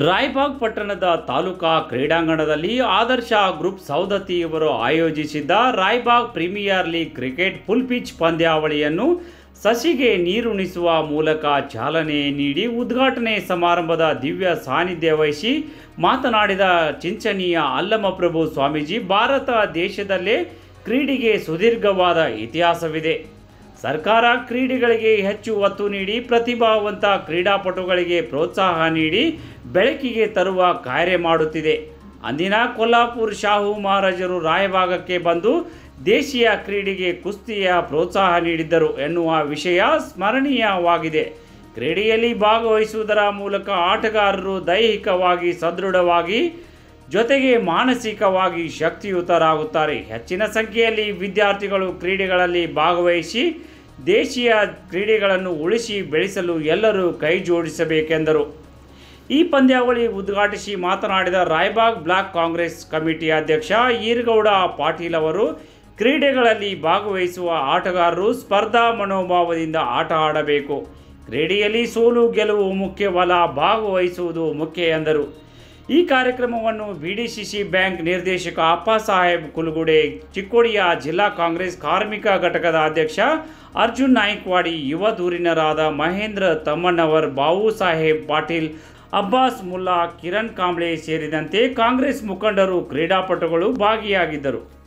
ರಾಯಬಾಗ್ ಪಟ್ಟಣದ ತಾಲೂಕಾ ಕ್ರೀಡಾಂಗಣದಲ್ಲಿ ಆದರ್ಶ ಗ್ರೂಪ್ ಸೌದತ್ತಿ ಇವರು ಆಯೋಜಿಸಿದ್ದ Raybag premier league cricket full pitch ಪಂದ್ಯಾವಳಿಯನ್ನು ಸಸಿಗೆ ನೀರುಣಿಸುವ ಮೂಲಕ ಚಾಲನೆ ನೀಡಿ ಉದ್ಘಾಟನೆ ಸಮಾರಂಭದ ದಿವ್ಯ ಸಾನ್ನಿಧ್ಯ ವಹಿಸಿ ಮಾತನಾಡಿದ ಚಿಂಚನೀಯ ಅಲ್ಲಮಪ್ರಭು ಸ್ವಾಮೀಜಿ ಭಾರತ ದೇಶದಲ್ಲೇ ಕ್ರೀಡೆಗೆ ಸುದೀರ್ಘವಾದ ಇತಿಹಾಸವಿದೆ ಸರ್ಕಾರ ಕ್ರೀಡೆಗಳಿಗೆ ಹೆಚ್ಚು ಒತ್ತು ನೀಡಿ ಪ್ರತಿಭಾವಂತ ಕ್ರೀಡಾಪಟುಗಳಿಗೆ ಪ್ರೋತ್ಸಾಹ ನೀಡಿ ಬೆಳಕಿಗೆ ತರುವ ಕಾರ್ಯ ಮಾಡುತ್ತಿದೆ ಅಂದಿನ ಕೊಲ್ಲಾಪುರ್ ಶಾಹು ಮಹಾರಾಜರು ರಾಯಭಾಗಕ್ಕೆ ಬಂದು ದೇಶೀಯ ಕ್ರೀಡೆಗೆ ಕುಸ್ತಿಯ ಪ್ರೋತ್ಸಾಹ ನೀಡಿದ್ದರು ಎನ್ನುವ ವಿಷಯ ಸ್ಮರಣೀಯವಾಗಿದೆ ಕ್ರೀಡೆಯಲ್ಲಿ ಭಾಗವಹಿಸುವುದರ ಮೂಲಕ ಆಟಗಾರರು ದೈಹಿಕವಾಗಿ ಸದೃಢವಾಗಿ ಜೊತೆಗೆ ಮಾನಸಿಕವಾಗಿ ಶಕ್ತಿಯುತರಾಗುತ್ತಾರೆ ಹೆಚ್ಚಿನ ಸಂಖ್ಯೆಯಲ್ಲಿ ವಿದ್ಯಾರ್ಥಿಗಳು ಕ್ರೀಡೆಗಳಲ್ಲಿ ಭಾಗವಹಿಸಿ ದೇಶೀಯ ಕ್ರೀಡೆಗಳನ್ನು ಉಳಿಸಿ ಬೆಳೆಸಲು ಎಲ್ಲರೂ ಕೈ ಜೋಡಿಸಬೇಕೆಂದರು ಈ ಪಂದ್ಯಾವಳಿ ಉದ್ಘಾಟಿಸಿ ಮಾತನಾಡಿದ ರಾಯಬಾಗ್ ಬ್ಲಾಕ್ ಕಾಂಗ್ರೆಸ್ ಕಮಿಟಿ ಅಧ್ಯಕ್ಷ ಈರಗೌಡ ಪಾಟೀಲ್ ಅವರು ಕ್ರೀಡೆಗಳಲ್ಲಿ ಭಾಗವಹಿಸುವ ಆಟಗಾರರು ಸ್ಪರ್ಧಾ ಮನೋಭಾವದಿಂದ ಆಟ ಆಡಬೇಕು ಕ್ರೀಡೆಯಲ್ಲಿ ಸೋಲು ಗೆಲುವು ಮುಖ್ಯವಲ್ಲ ಭಾಗವಹಿಸುವುದು ಮುಖ್ಯ ಎಂದರು ಈ ಕಾರ್ಯಕ್ರಮವನ್ನು ಬಿಡಿಸಿಸಿ ಬ್ಯಾಂಕ್ ನಿರ್ದೇಶಕ ಅಪ್ಪ ಸಾಹೇಬ್ ಕುಲುಗುಡೆ ಚಿಕ್ಕೋಡಿಯ ಜಿಲ್ಲಾ ಕಾಂಗ್ರೆಸ್ ಕಾರ್ಮಿಕ ಘಟಕದ ಅಧ್ಯಕ್ಷ ಅರ್ಜುನ್ ನಾಯ್ಕವಾಡಿ ಯುವ ಧೂರಿನರಾದ ಮಹೇಂದ್ರ ತಮ್ಮಣ್ಣವರ್ ಬಾವು ಸಾಹೇಬ್ ಪಾಟೀಲ್ ಅಬ್ಬಾಸ್ ಮುಲ್ಲಾ ಕಿರಣ್ ಕಾಂಬ್ಳೆ ಸೇರಿದಂತೆ ಕಾಂಗ್ರೆಸ್ ಮುಖಂಡರು ಕ್ರೀಡಾಪಟುಗಳು ಭಾಗಿಯಾಗಿದ್ದರು